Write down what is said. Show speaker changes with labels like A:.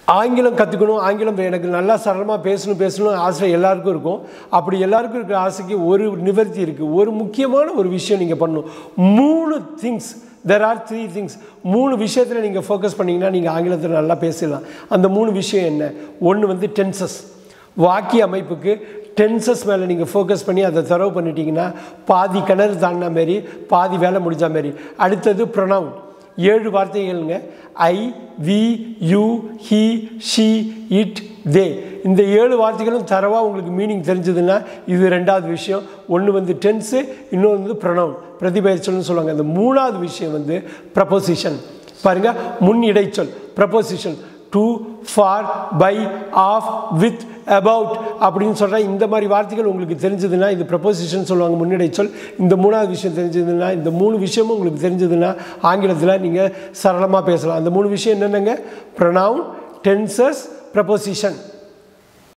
A: ஆங்கிலம் கற்றுக்கணும் ஆங்கிலம் எனக்கு நல்லா சரளமாக பேசணும் பேசணும் ஆசை எல்லாருக்கும் இருக்கும் அப்படி எல்லாருக்கும் இருக்கிற ஆசைக்கு ஒரு நிவர்த்தி இருக்குது ஒரு முக்கியமான ஒரு விஷயம் நீங்கள் பண்ணணும் மூணு things there are three things மூணு விஷயத்தில் நீங்கள் ஃபோக்கஸ் பண்ணிங்கன்னா நீங்கள் ஆங்கிலத்தில் நல்லா பேசிடலாம் அந்த மூணு விஷயம் என்ன ஒன்று வந்து டென்சஸ் வாக்கிய அமைப்புக்கு டென்சஸ் மேலே நீங்கள் ஃபோக்கஸ் பண்ணி அதை தரவு பண்ணிட்டீங்கன்னா பாதி கிணறு தாண்டின மாரி பாதி வேலை முடிஞ்ச மாரி அடுத்தது ப்ரொனவுன் ஏழு வார்த்தைகள்ங்க I we you he she it they இந்த ஏழு வார்த்தைகளும் தரவாக உங்களுக்கு மீனிங் தெரிஞ்சதுன்னா இது ரெண்டாவது விஷயம் ஒன்று வந்து டென்ஸு இன்னொன்று வந்து ப்ரொனவுன் பிரதிபெயர்ச்சொல்னு சொல்லுவாங்க இந்த மூணாவது விஷயம் வந்து ப்ரப்போசிஷன் பாருங்கள் முன் இடைச்சொல் preposition to for by of with about அப்படின்னு சொல்கிற இந்த மாதிரி வார்த்தைகள் உங்களுக்கு தெரிஞ்சதுன்னா இது ப்ரப்போசிஷன் சொல்லுவாங்க முன்னிடை சொல் இந்த மூணாவது விஷயம் தெரிஞ்சதுன்னா இந்த மூணு விஷயமும் உங்களுக்கு தெரிஞ்சதுன்னா ஆங்கிலத்தில் நீங்கள் சரளமாக பேசலாம் அந்த மூணு விஷயம் என்னென்னங்க ப்ரொனவுன் டென்சஸ் ப்ரப்போசிஷன்